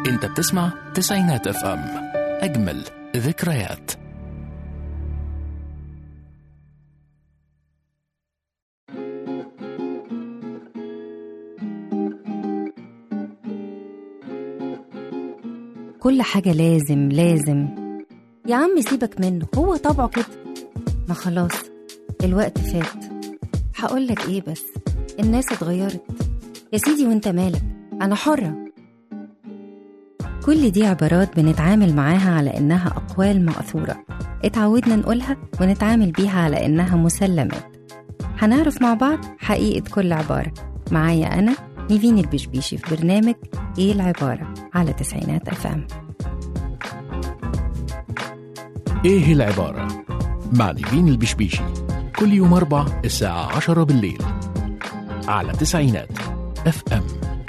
انت بتسمع تسعينات اف ام اجمل ذكريات كل حاجة لازم لازم يا عم سيبك منه هو طبعه كده ما خلاص الوقت فات هقولك ايه بس الناس اتغيرت يا سيدي وانت مالك انا حرة كل دي عبارات بنتعامل معاها على انها اقوال مأثورة اتعودنا نقولها ونتعامل بيها على انها مسلمات هنعرف مع بعض حقيقة كل عبارة معايا أنا نيفين البشبيشي في برنامج إيه العبارة على تسعينات أف أم ايه العبارة مع نيفين البشبيشي كل يوم اربع الساعة عشرة بالليل على تسعينات اف ام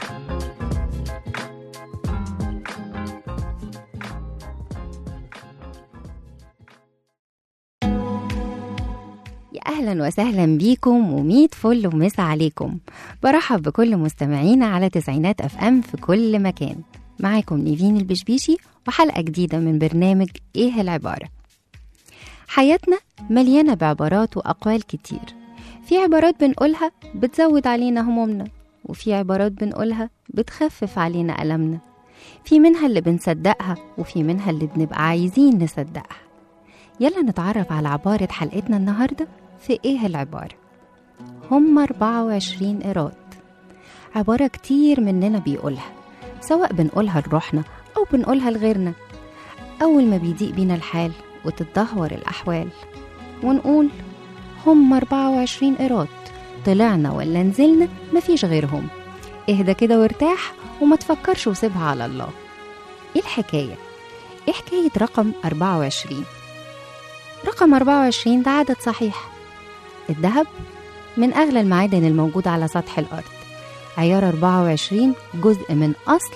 يا أهلا وسهلا بيكم وميت فل ومسا عليكم برحب بكل مستمعينا على تسعينات أف أم في كل مكان معاكم نيفين البشبيشي وحلقة جديدة من برنامج إيه العبارة حياتنا مليانة بعبارات وأقوال كتير في عبارات بنقولها بتزود علينا همومنا وفي عبارات بنقولها بتخفف علينا ألمنا في منها اللي بنصدقها وفي منها اللي بنبقى عايزين نصدقها يلا نتعرف على عبارة حلقتنا النهاردة في إيه العبارة هم 24 إيراد عبارة كتير مننا بيقولها سواء بنقولها لروحنا أو بنقولها لغيرنا أول ما بيضيق بينا الحال وتتدهور الأحوال ونقول هم 24 إيراد طلعنا ولا نزلنا مفيش غيرهم اهدى كده وارتاح وما تفكرش وسيبها على الله ايه الحكاية؟ ايه حكاية رقم 24 رقم 24 ده عدد صحيح الذهب من أغلى المعادن الموجودة على سطح الأرض عيار 24 جزء من أصل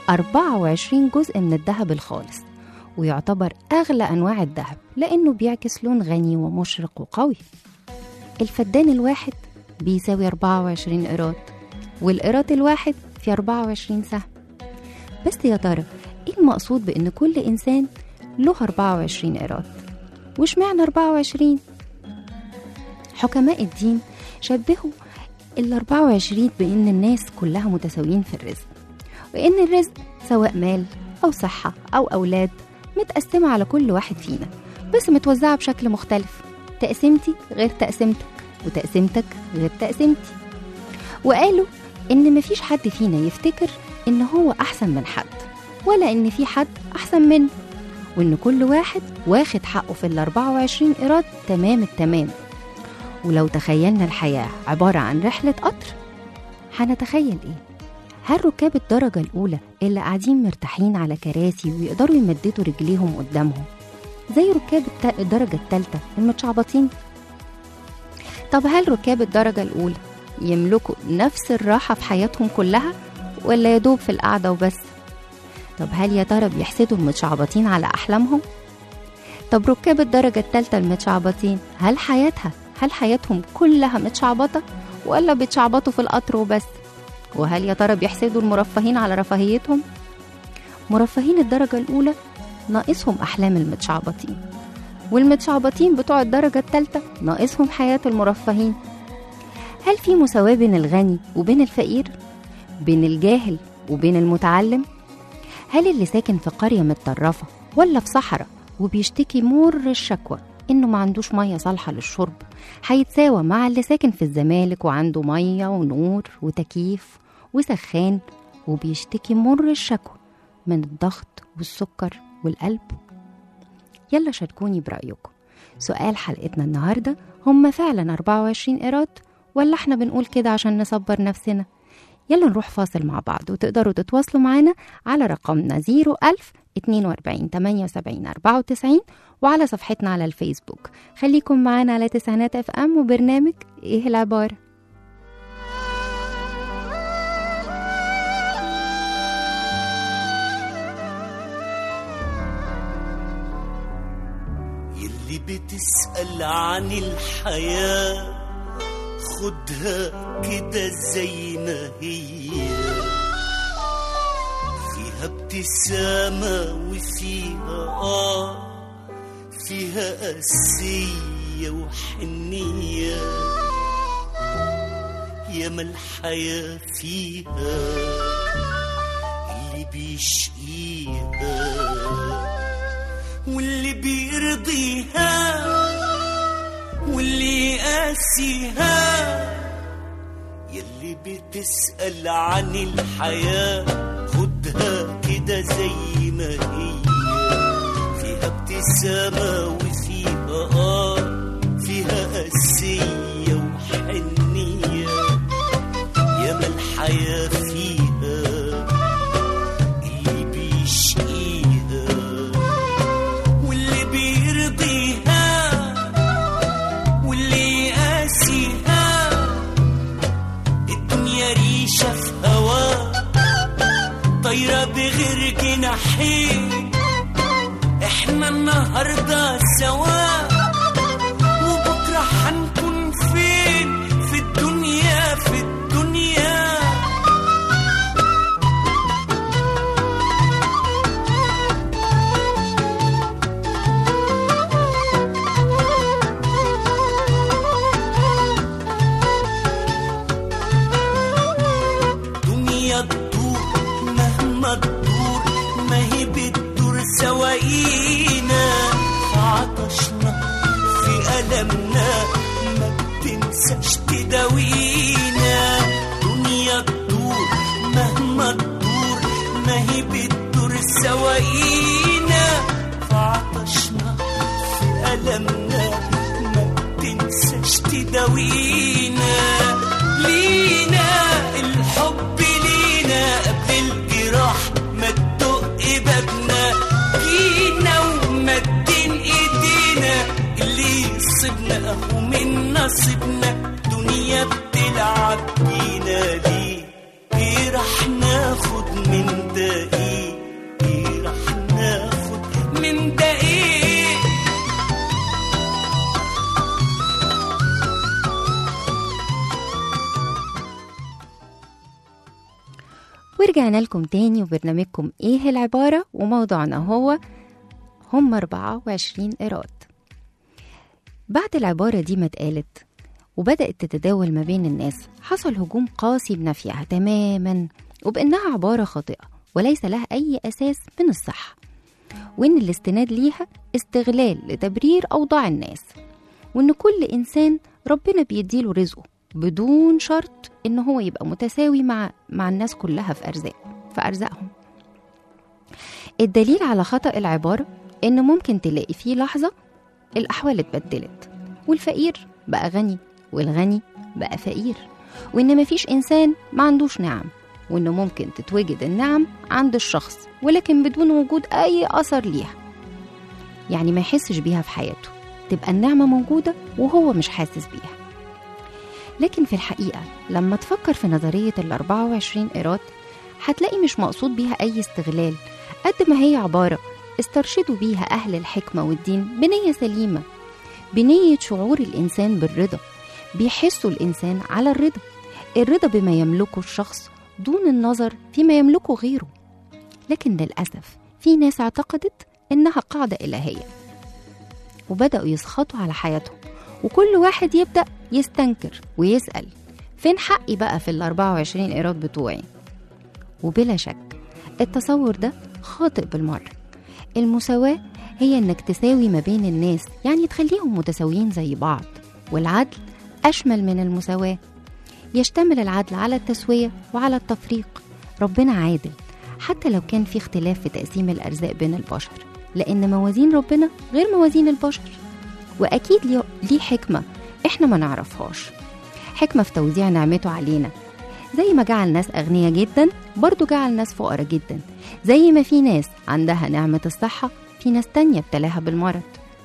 24 جزء من الذهب الخالص ويعتبر أغلى أنواع الذهب لأنه بيعكس لون غني ومشرق وقوي الفدان الواحد بيساوي 24 قيراط والقيراط الواحد في 24 سهم بس يا ترى ايه المقصود بان كل انسان له 24 قيراط واشمعنى 24 حكماء الدين شبهوا ال 24 بان الناس كلها متساويين في الرزق وان الرزق سواء مال او صحه او اولاد متقسمه على كل واحد فينا بس متوزعه بشكل مختلف تقسيمتي غير تقسيمتك وتقسيمتك غير تقسيمتي وقالوا ان مفيش حد فينا يفتكر ان هو احسن من حد ولا ان في حد احسن منه وان كل واحد واخد حقه في ال 24 قيراط تمام التمام ولو تخيلنا الحياة عبارة عن رحلة قطر هنتخيل ايه؟ هل ركاب الدرجة الأولى اللي قاعدين مرتاحين على كراسي ويقدروا يمددوا رجليهم قدامهم زي ركاب الت- الدرجة التالتة المتشعبطين؟ طب هل ركاب الدرجة الأولى يملكوا نفس الراحة في حياتهم كلها ولا يدوب في القعدة وبس؟ طب هل يا ترى بيحسدوا المتشعبطين على أحلامهم؟ طب ركاب الدرجة التالتة المتشعبطين هل حياتها هل حياتهم كلها متشعبطة ولا بيتشعبطوا في القطر وبس؟ وهل يا ترى بيحسدوا المرفهين على رفاهيتهم؟ مرفهين الدرجة الأولى ناقصهم أحلام المتشعبطين والمتشعبطين بتوع الدرجة التالتة ناقصهم حياة المرفهين هل في مساواة بين الغني وبين الفقير؟ بين الجاهل وبين المتعلم؟ هل اللي ساكن في قرية متطرفة ولا في صحراء وبيشتكي مر الشكوى إنه ما عندوش مية صالحة للشرب هيتساوى مع اللي ساكن في الزمالك وعنده مية ونور وتكييف وسخان وبيشتكي مر الشكوى من الضغط والسكر والقلب يلا شاركوني برأيكم سؤال حلقتنا النهاردة هم فعلا 24 قيراط ولا احنا بنقول كده عشان نصبر نفسنا يلا نروح فاصل مع بعض وتقدروا تتواصلوا معانا على رقمنا 01000 42 78 94 وعلى صفحتنا على الفيسبوك خليكم معانا على تسعينات اف ام وبرنامج ايه العبارة يلي بتسأل عن الحياة خدها كده زي ما هي فيها ابتسامة وفيها آه فيها قسية وحنية ياما الحياة فيها اللي بيشقيها واللي بيرضيها واللي قاسيها يلي بتسأل عن الحياة خدها كده زي ما هي فيها ابتسامة وفيها آه فيها قسية وحنية ياما الحياة فيها اللي بيشقيها واللي بيرضيها واللي قاسيها الدنيا ريشة في هوا طايرة بغير جناحين احنا النهاردة سوا وبكرة هنكون فين في الدنيا في الدنيا دنيا تدور مهما تدور ما هي بتدور سواقينا في عطشنا في ألمنا ما بتنساش تداوينا دنيا تدور مهما تدور ما هي بتدور سواقينا في عطشنا في ألمنا ما بتنساش تداوينا لينا الحب لينا قبل الجراح ما تدق بابنا جينا ومدين ايدينا اللي يصيبنا اهو من نصيبنا دنيا بتلعب بينا ليه ايه راح ناخد من ده ايه ايه راح ناخد من ده ايه ورجعنا لكم تاني وبرنامجكم ايه العبارة وموضوعنا هو هم 24 إيراد بعد العبارة دي ما اتقالت وبدأت تتداول ما بين الناس حصل هجوم قاسي بنفيها تماما وبأنها عبارة خاطئة وليس لها أي أساس من الصحة وإن الاستناد ليها استغلال لتبرير أوضاع الناس وإن كل إنسان ربنا بيديله رزقه بدون شرط إن هو يبقى متساوي مع مع الناس كلها في أرزاق في أرزاقهم الدليل على خطأ العبارة إن ممكن تلاقي في لحظة الأحوال اتبدلت والفقير بقى غني والغني بقى فقير وإن مفيش إنسان ما عندوش نعم وإن ممكن تتوجد النعم عند الشخص ولكن بدون وجود أي أثر ليها يعني ما يحسش بيها في حياته تبقى النعمة موجودة وهو مش حاسس بيها لكن في الحقيقة لما تفكر في نظرية ال 24 إيراد هتلاقي مش مقصود بيها أي استغلال قد ما هي عبارة استرشدوا بيها أهل الحكمة والدين بنية سليمة بنية شعور الإنسان بالرضا بيحسوا الإنسان على الرضا الرضا بما يملكه الشخص دون النظر فيما يملكه غيره لكن للأسف في ناس اعتقدت إنها قاعدة إلهية وبدأوا يسخطوا على حياتهم وكل واحد يبدأ يستنكر ويسأل فين حقي بقى في ال 24 إيراد بتوعي وبلا شك التصور ده خاطئ بالمرة المساواة هي إنك تساوي ما بين الناس يعني تخليهم متساويين زي بعض والعدل أشمل من المساواة يشتمل العدل على التسوية وعلى التفريق ربنا عادل حتى لو كان في اختلاف في تقسيم الأرزاق بين البشر لأن موازين ربنا غير موازين البشر وأكيد ليه- ليه حكمة إحنا ما نعرفهاش حكمة في توزيع نعمته علينا زي ما جعل ناس أغنياء جدا برضو جعل ناس فقراء جدا زي ما في ناس عندها نعمة الصحة في ناس تانية ابتلاها بالمرض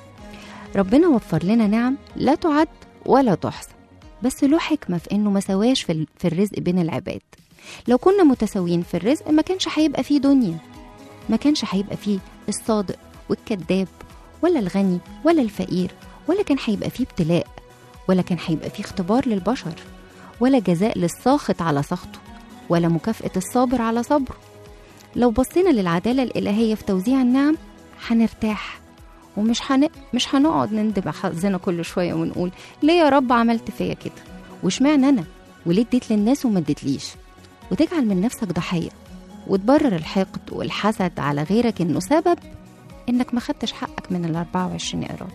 ربنا وفر لنا نعم لا تعد ولا تحصى بس له حكمة في إنه ما سواش في ال- في الرزق بين العباد لو كنا متساويين في الرزق ما كانش هيبقى فيه دنيا ما كانش هيبقى فيه الصادق والكذاب ولا الغني ولا الفقير ولا كان هيبقى فيه ابتلاء ولا كان هيبقى فيه اختبار للبشر ولا جزاء للساخط على سخطه ولا مكافأة الصابر على صبره لو بصينا للعدالة الإلهية في توزيع النعم هنرتاح ومش هن... مش هنقعد نندب حظنا كل شوية ونقول ليه يا رب عملت فيا كده واشمعنى أنا وليه اديت للناس وما اديتليش وتجعل من نفسك ضحية وتبرر الحقد والحسد على غيرك إنه سبب إنك ما خدتش حقك من ال 24 قيراط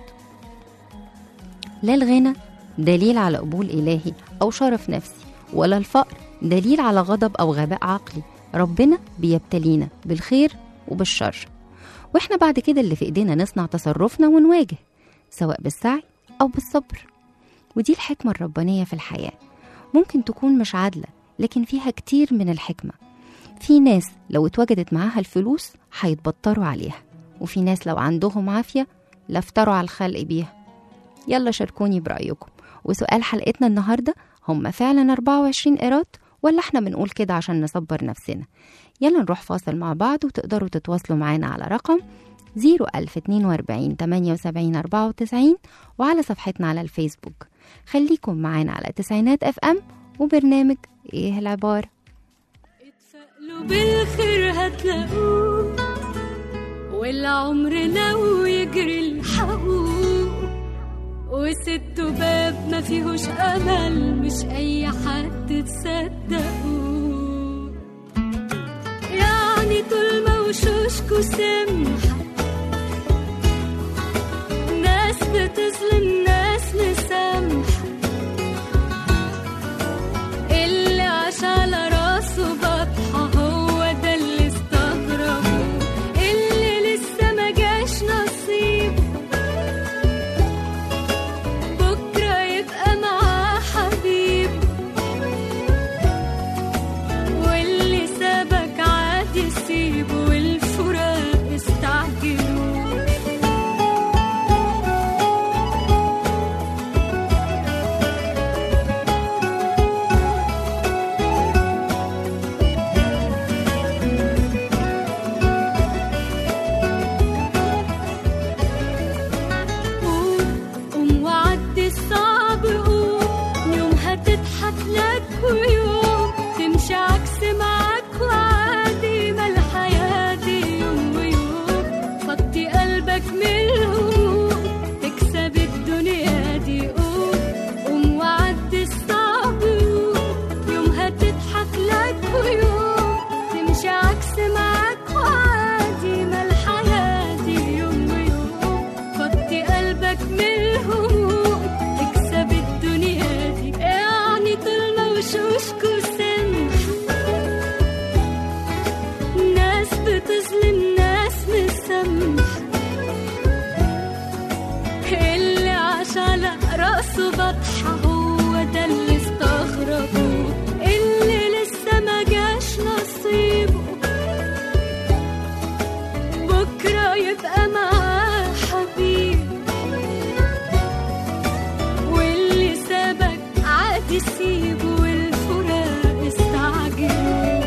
لا الغنى دليل على قبول إلهي أو شرف نفسي ولا الفقر دليل على غضب أو غباء عقلي ربنا بيبتلينا بالخير وبالشر واحنا بعد كده اللي في ايدينا نصنع تصرفنا ونواجه سواء بالسعي او بالصبر ودي الحكمة الربانية في الحياة ممكن تكون مش عادلة لكن فيها كتير من الحكمة في ناس لو اتوجدت معاها الفلوس هيتبطروا عليها وفي ناس لو عندهم عافية لافتروا على الخلق بيها يلا شاركوني برأيكم وسؤال حلقتنا النهاردة هم فعلا 24 قيراط ولا احنا بنقول كده عشان نصبر نفسنا يلا نروح فاصل مع بعض وتقدروا تتواصلوا معانا على رقم 01042 78 94 وعلى صفحتنا على الفيسبوك خليكم معانا على تسعينات اف ام وبرنامج ايه العبارة اتفائلوا بالخير هتلاقوه والعمر لو يجري الحقوق وست باب ما فيهوش امل مش اي حد تصدقوه يعني طول ما وشوشكوا سمحة ناس بتظلم ناس مسامحة اللي عاش على راسه بطحة هو ده اللي استغربه اللي لسه ما جاش نصيب بكرة يبقى معاه حبيب واللي سابك عادي سيبه والفراق استعجلوا قوم قوم وعدي الصعب قوم يوم هتضحك لك ويوم تمشي عكس معاك وعادي ما الحياة دي يوم ويوم فضي قلبك من الهموم تكسب الدنيا دي قوم قوم وعدي الصعب قوم يوم هتضحك لك ويوم تمشي عكس معاك وعادي ما الحياة دي يوم ويوم فضي قلبك من الهموم تكسب الدنيا دي يعني طول ما وشوشكوا سمح ناس بتظلم ناس مسامح اللي عاش على راسه بطحة هو ده اللي استغربوه اللي لسه ما جاش نصيبه بكرة يبقى معاه حبيب واللي سابك عادي سيبه والفراق استعجلوا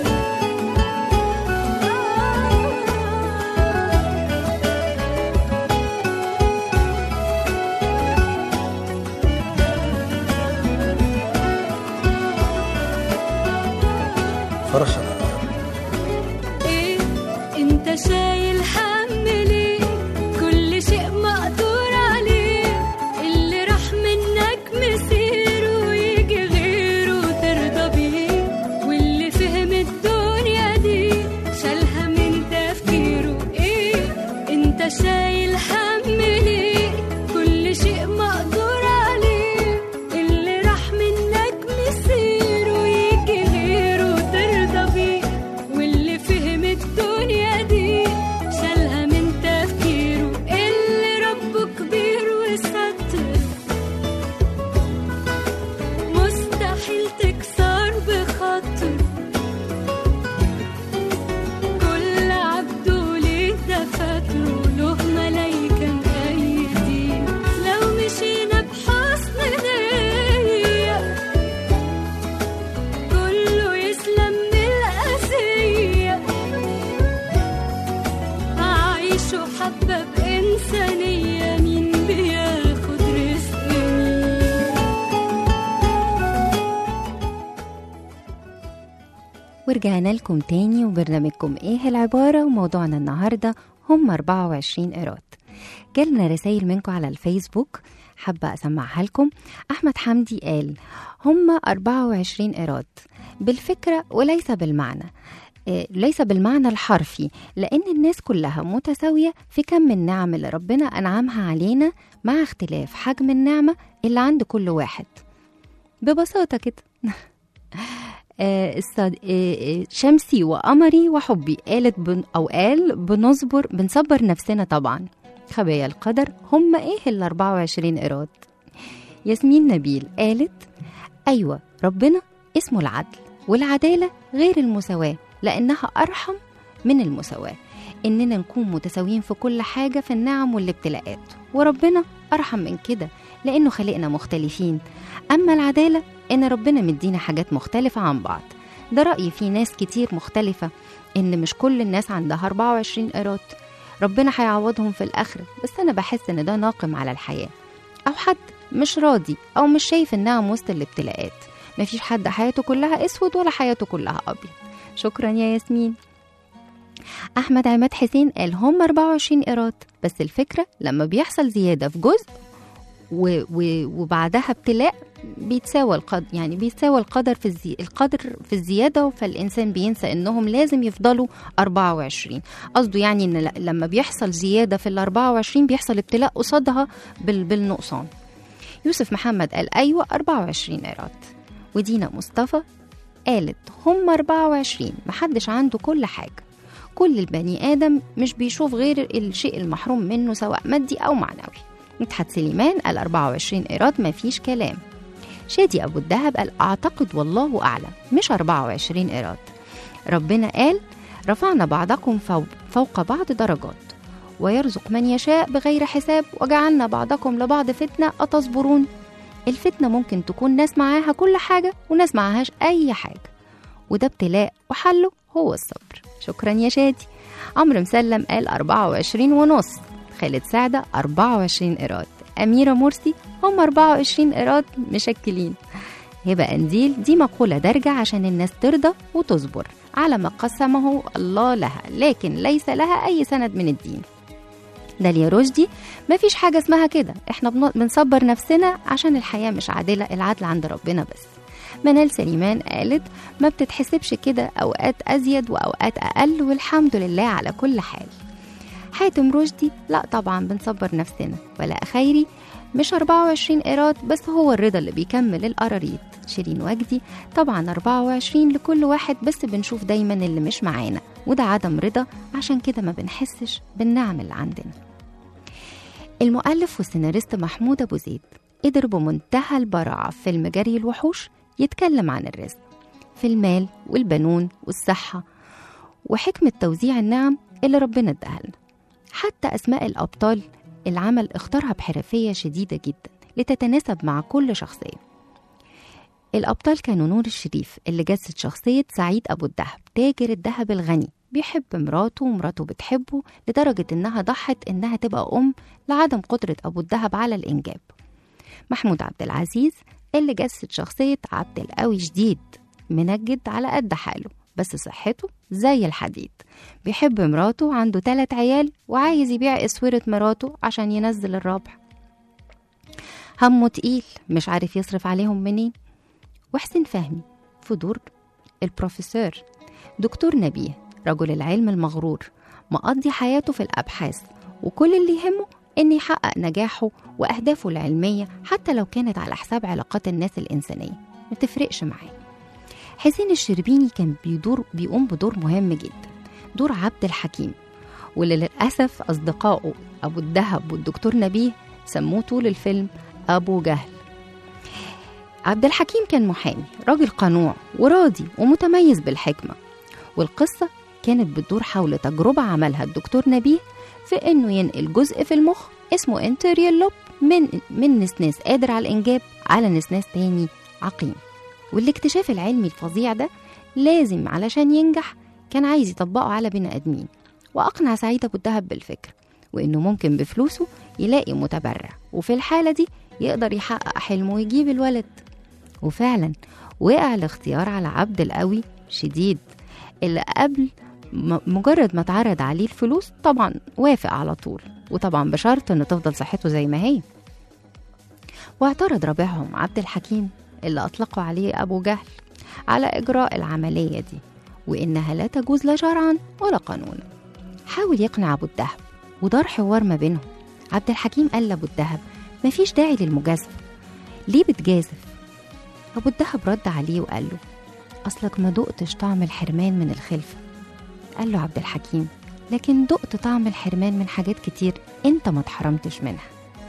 فرحنا ايه انت شايل هم ليه كل شيء مقدور عليه اللي راح منك مسيره ويجي غيره ترضى بيه واللي فهم الدنيا دي شالها من تفكيره ايه انت شايل هم ليه كل شيء مقدور عليه اللي راح منك مسيره ويجي غيره ترضى بيه واللي فهم الدنيا دي ورجعنا لكم تاني وبرنامجكم ايه العبارة وموضوعنا النهاردة هم 24 قيراط جالنا رسائل منكم على الفيسبوك حابة أسمعها لكم أحمد حمدي قال هم 24 قيراط بالفكرة وليس بالمعنى آه، ليس بالمعنى الحرفي لأن الناس كلها متساوية في كم النعم اللي ربنا أنعمها علينا مع اختلاف حجم النعمة اللي عند كل واحد ببساطة كده آه، الصد... آه، آه، شمسي وقمري وحبي قالت بن... أو قال بنصبر بنصبر نفسنا طبعا خبايا القدر هم إيه ال 24 قيراط ياسمين نبيل قالت أيوة ربنا اسمه العدل والعدالة غير المساواة لأنها أرحم من المساواة إننا نكون متساويين في كل حاجة في النعم والابتلاءات وربنا أرحم من كده لأنه خلقنا مختلفين أما العدالة إن ربنا مدينا حاجات مختلفة عن بعض ده رأيي في ناس كتير مختلفة إن مش كل الناس عندها 24 قيراط ربنا هيعوضهم في الآخرة بس أنا بحس إن ده ناقم على الحياة أو حد مش راضي أو مش شايف النعم وسط الابتلاءات مفيش حد حياته كلها أسود ولا حياته كلها أبيض شكرا يا ياسمين أحمد عماد حسين قال هم 24 قيراط بس الفكرة لما بيحصل زيادة في جزء و و وبعدها ابتلاء بيتساوى القدر يعني بيتساوى القدر في الزي... القدر في الزياده فالانسان بينسى انهم لازم يفضلوا 24 قصده يعني ان ل- لما بيحصل زياده في ال 24 بيحصل ابتلاء قصادها بال... بالنقصان يوسف محمد قال ايوه 24 قيراط ودينا مصطفى قالت هم 24 محدش عنده كل حاجه كل البني ادم مش بيشوف غير الشيء المحروم منه سواء مادي او معنوي مدحت سليمان قال 24 قيراط مفيش كلام شادي أبو الدهب قال أعتقد والله أعلم مش 24 قيراط ربنا قال رفعنا بعضكم فوق, فوق بعض درجات ويرزق من يشاء بغير حساب وجعلنا بعضكم لبعض فتنة أتصبرون الفتنة ممكن تكون ناس معاها كل حاجة وناس معاهاش أي حاجة وده ابتلاء وحله هو الصبر شكرا يا شادي عمرو مسلم قال 24 ونص خالد سعدة 24 قيراط أميرة مرسي هم 24 قيراط مشكلين هبة أنديل دي مقولة دارجة عشان الناس ترضى وتصبر على ما قسمه الله لها لكن ليس لها أي سند من الدين داليا رشدي مفيش حاجة اسمها كده احنا بن- بنصبر نفسنا عشان الحياة مش عادلة العدل عند ربنا بس منال سليمان قالت ما بتتحسبش كده أوقات أزيد وأوقات أقل والحمد لله على كل حال حاتم رشدي لا طبعا بنصبر نفسنا ولا خيري مش 24 قيراط بس هو الرضا اللي بيكمل القراريط شيرين وجدي طبعا 24 لكل واحد بس بنشوف دايما اللي مش معانا وده عدم رضا عشان كده ما بنحسش بالنعم اللي عندنا المؤلف والسيناريست محمود أبو زيد قدر بمنتهى البراعة في فيلم جري الوحوش يتكلم عن الرزق في المال والبنون والصحة وحكمة توزيع النعم اللي ربنا اداها لنا حتى أسماء الأبطال العمل اختارها بحرفية شديدة جدا لتتناسب مع كل شخصية الأبطال كانوا نور الشريف اللي جسد شخصية سعيد أبو الدهب تاجر الذهب الغني بيحب مراته ومراته بتحبه لدرجة إنها ضحت إنها تبقى أم لعدم قدرة أبو الدهب على الإنجاب محمود عبد العزيز اللي جسد شخصية عبد القوي شديد منجد على قد حاله بس صحته زي الحديد بيحب مراته عنده تلات عيال وعايز يبيع اسورة مراته عشان ينزل الربح همه تقيل مش عارف يصرف عليهم منين وحسين فهمي في دور البروفيسور دكتور نبيه رجل العلم المغرور مقضي حياته في الأبحاث وكل اللي يهمه إن يحقق نجاحه وأهدافه العلمية حتى لو كانت على حساب علاقات الناس الإنسانية ما تفرقش معاه حسين الشربيني كان بيدور بيقوم بدور مهم جدا دور عبد الحكيم واللي للأسف أصدقائه أبو الدهب والدكتور نبيه سموه طول الفيلم أبو جهل عبد الحكيم كان محامي راجل قنوع وراضي ومتميز بالحكمة والقصة كانت بتدور حول تجربة عملها الدكتور نبيه في إنه ينقل جزء في المخ اسمه انتريال لوب من من نسناس قادر على الإنجاب على نسناس تاني عقيم والاكتشاف العلمي الفظيع ده لازم علشان ينجح كان عايز يطبقه على بني آدمين وأقنع سعيد أبو الدهب بالفكرة وإنه ممكن بفلوسه يلاقي متبرع وفي الحالة دي يقدر يحقق حلمه ويجيب الولد وفعلا وقع الاختيار على عبد القوي شديد اللي قبل م- مجرد ما اتعرض عليه الفلوس طبعا وافق على طول وطبعا بشرط ان تفضل صحته زي ما هي واعترض رابعهم عبد الحكيم اللي اطلقوا عليه ابو جهل على اجراء العمليه دي وانها لا تجوز لا شرعا ولا قانونا حاول يقنع ابو الدهب ودار حوار ما بينهم عبد الحكيم قال لابو الدهب مفيش داعي للمجازفه ليه بتجازف ابو الدهب رد عليه وقال له اصلك ما دقتش طعم الحرمان من الخلفه قال له عبد الحكيم لكن دقت طعم الحرمان من حاجات كتير انت ما اتحرمتش منها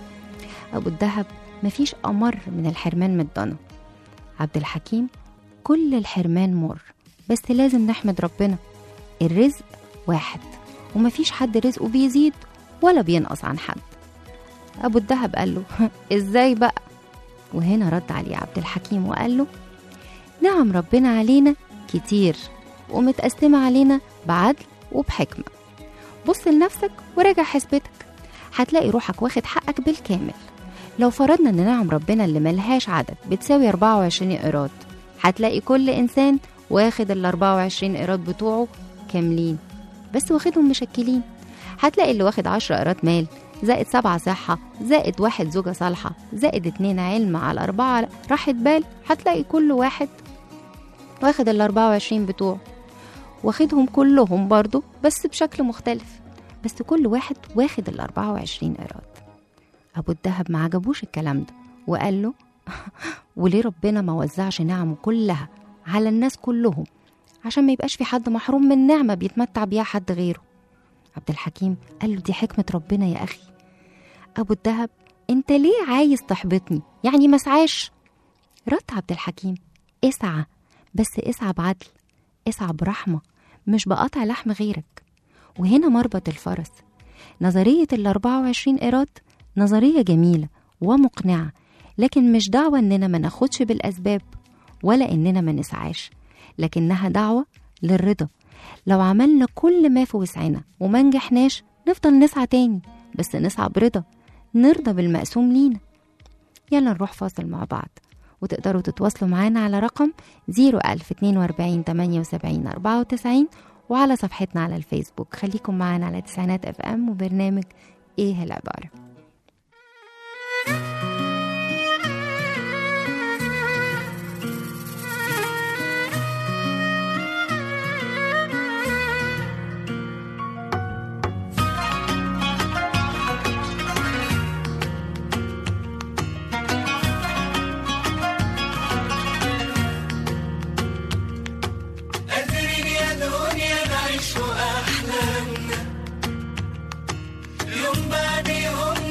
ابو الدهب مفيش امر من الحرمان من الضنا عبد الحكيم كل الحرمان مر بس لازم نحمد ربنا الرزق واحد ومفيش حد رزقه بيزيد ولا بينقص عن حد ابو الدهب قال له ازاي بقى وهنا رد عليه عبد الحكيم وقال له نعم ربنا علينا كتير ومتقسمة علينا بعدل وبحكمة بص لنفسك وراجع حسبتك هتلاقي روحك واخد حقك بالكامل لو فرضنا ان نعم ربنا اللي ملهاش عدد بتساوي 24 ايراد هتلاقي كل انسان واخد ال 24 ايراد بتوعه كاملين بس واخدهم مشكلين هتلاقي اللي واخد 10 ايراد مال زائد سبعة صحة زائد واحد زوجة صالحة زائد اتنين علم على أربعة راحة بال هتلاقي كل واحد واخد ال 24 بتوعه واخدهم كلهم برضو بس بشكل مختلف بس كل واحد واخد ال 24 ايراد ابو الدهب ما عجبوش الكلام ده وقال له وليه ربنا ما وزعش نعمه كلها على الناس كلهم عشان ما يبقاش في حد محروم من نعمة بيتمتع بيها حد غيره عبد الحكيم قال له دي حكمة ربنا يا أخي أبو الدهب أنت ليه عايز تحبطني يعني ما اسعاش رد عبد الحكيم اسعى بس اسعى بعدل اسعى برحمة مش بقطع لحم غيرك وهنا مربط الفرس نظرية ال 24 إيراد نظرية جميلة ومقنعة لكن مش دعوة إننا ما ناخدش بالأسباب ولا إننا ما نسعاش لكنها دعوة للرضا لو عملنا كل ما في وسعنا وما نجحناش نفضل نسعى تاني بس نسعى برضا نرضى بالمقسوم لينا يلا نروح فاصل مع بعض وتقدروا تتواصلوا معانا على رقم 01042 78 94 وعلى صفحتنا على الفيسبوك خليكم معانا على تسعينات اف ام وبرنامج ايه العبارة قادرين يا دنيا نعيش أحلامنا يوم بعد يوم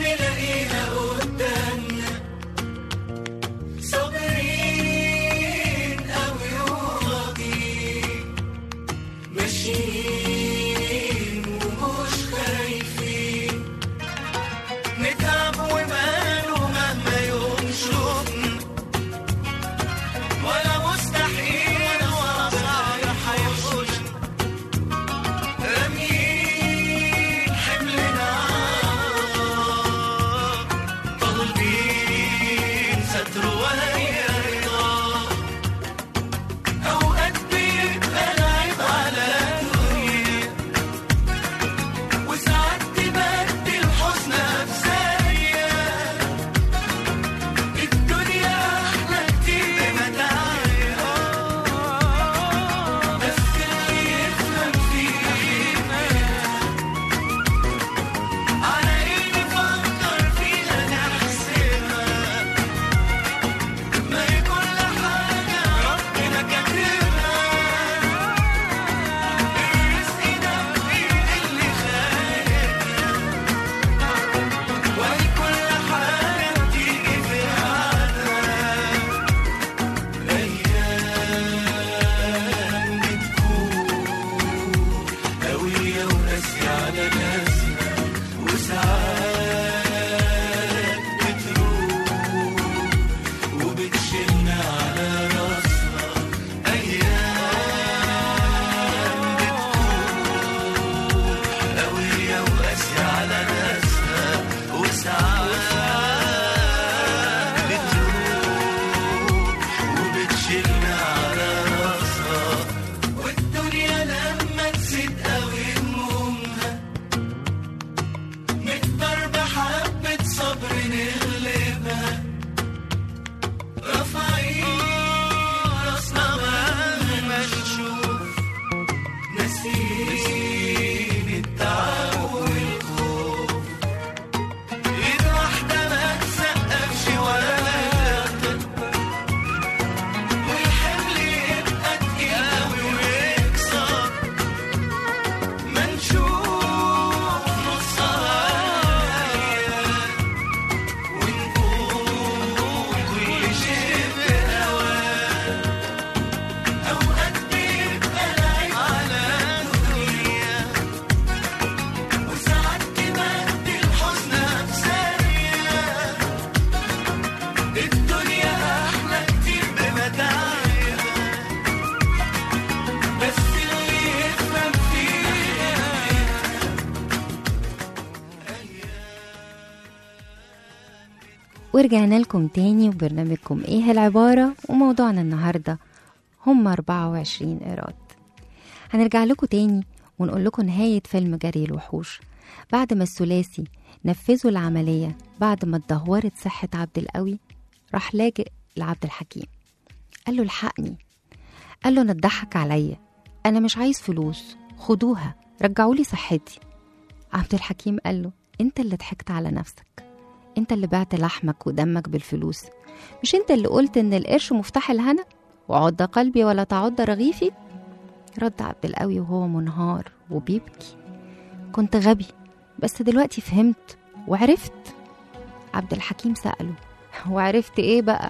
ورجعنا لكم تاني وبرنامجكم ايه العبارة وموضوعنا النهاردة هم 24 إيراد هنرجع لكم تاني ونقول لكم نهاية فيلم جري الوحوش بعد ما الثلاثي نفذوا العملية بعد ما اتدهورت صحة عبد القوي راح لاجئ لعبد الحكيم قال له الحقني قال له انا اتضحك عليا انا مش عايز فلوس خدوها رجعوا لي صحتي عبد الحكيم قال له انت اللي ضحكت على نفسك انت اللي بعت لحمك ودمك بالفلوس مش انت اللي قلت ان القرش مفتاح الهنا وعض قلبي ولا تعض رغيفي رد عبد القوي وهو منهار وبيبكي كنت غبي بس دلوقتي فهمت وعرفت عبد الحكيم سأله وعرفت ايه بقى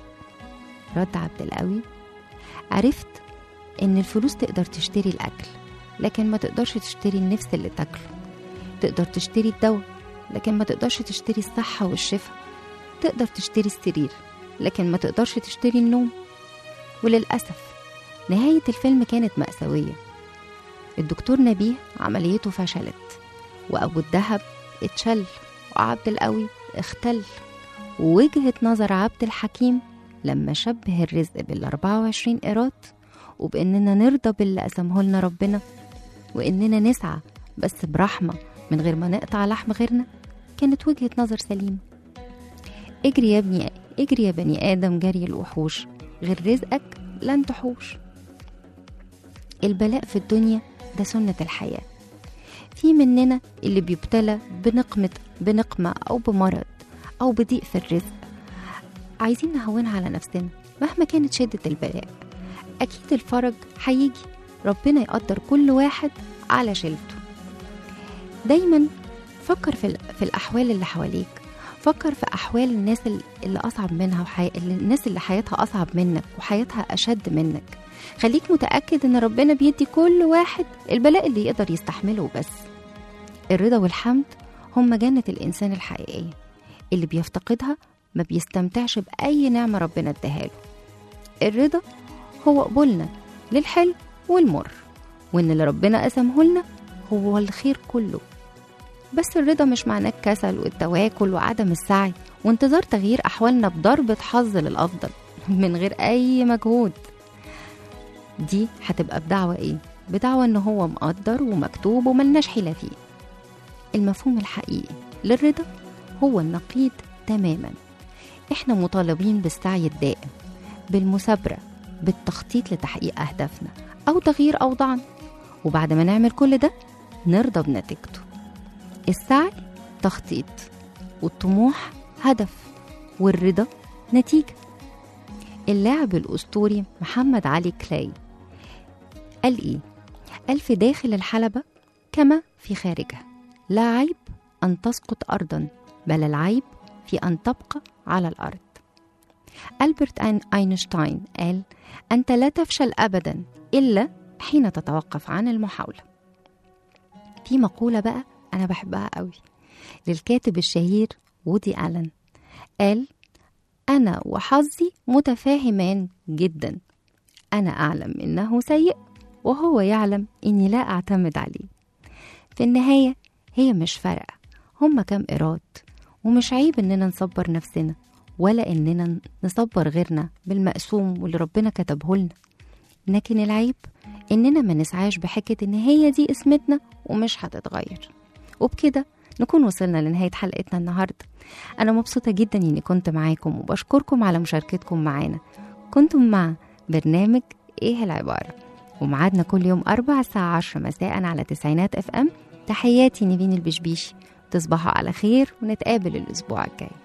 رد عبد القوي عرفت ان الفلوس تقدر تشتري الاكل لكن ما تقدرش تشتري النفس اللي تاكله تقدر تشتري الدواء لكن ما تقدرش تشتري الصحة والشفاء تقدر تشتري السرير لكن ما تقدرش تشتري النوم وللأسف نهاية الفيلم كانت مأساوية الدكتور نبيه عمليته فشلت وأبو الدهب اتشل وعبد القوي اختل ووجهة نظر عبد الحكيم لما شبه الرزق بال 24 قيراط وبإننا نرضى باللي قسمه لنا ربنا وإننا نسعى بس برحمة من غير ما نقطع لحم غيرنا كانت وجهة نظر سليمة اجري يا ابني اجري يا بني آدم جري الوحوش غير رزقك لن تحوش البلاء في الدنيا ده سنة الحياة في مننا اللي بيبتلى بنقمة بنقمة أو بمرض أو بضيق في الرزق عايزين نهونها على نفسنا مهما كانت شدة البلاء أكيد الفرج هيجي ربنا يقدر كل واحد على شيلته دايما فكر في, ال- في الأحوال اللي حواليك فكر في أحوال الناس ال- اللي أصعب منها وحي... اللي- الناس اللي حياتها أصعب منك وحياتها أشد منك خليك متأكد إن ربنا بيدي كل واحد البلاء اللي يقدر يستحمله بس الرضا والحمد هم جنة الإنسان الحقيقية اللي بيفتقدها ما بيستمتعش بأي نعمة ربنا اداها له الرضا هو قبولنا للحلو والمر وإن اللي ربنا قسمه لنا هو الخير كله بس الرضا مش معناه الكسل والتواكل وعدم السعي وانتظار تغيير أحوالنا بضربة حظ للأفضل من غير أي مجهود دي هتبقى بدعوة إيه؟ بدعوة إن هو مقدر ومكتوب وملناش حيلة فيه المفهوم الحقيقي للرضا هو النقيض تماما احنا مطالبين بالسعي الدائم بالمثابرة بالتخطيط لتحقيق أهدافنا أو تغيير أوضاعنا وبعد ما نعمل كل ده نرضى بنتيجته السعي تخطيط والطموح هدف والرضا نتيجة اللاعب الأسطوري محمد علي كلاي قال إيه؟ قال في داخل الحلبة كما في خارجها لا عيب أن تسقط أرضا بل العيب في أن تبقى على الأرض ألبرت أين- أينشتاين قال أنت لا تفشل أبدا إلا حين تتوقف عن المحاولة في مقولة بقى أنا بحبها قوي للكاتب الشهير وودي ألن قال أنا وحظي متفاهمان جدا أنا أعلم إنه سيء وهو يعلم إني لا أعتمد عليه في النهاية هي مش فارقة هما كام إيراد ومش عيب إننا نصبر نفسنا ولا إننا نصبر غيرنا بالمقسوم واللي ربنا كتبه لنا لكن العيب إننا ما نسعاش بحكة إن هي دي اسمتنا ومش هتتغير وبكده نكون وصلنا لنهاية حلقتنا النهاردة أنا مبسوطة جدا إني كنت معاكم وبشكركم على مشاركتكم معانا كنتم مع برنامج إيه العبارة ومعادنا كل يوم أربع الساعة عشر مساء على تسعينات اف ام تحياتي نيفين البشبيشي تصبحوا على خير ونتقابل الأسبوع الجاي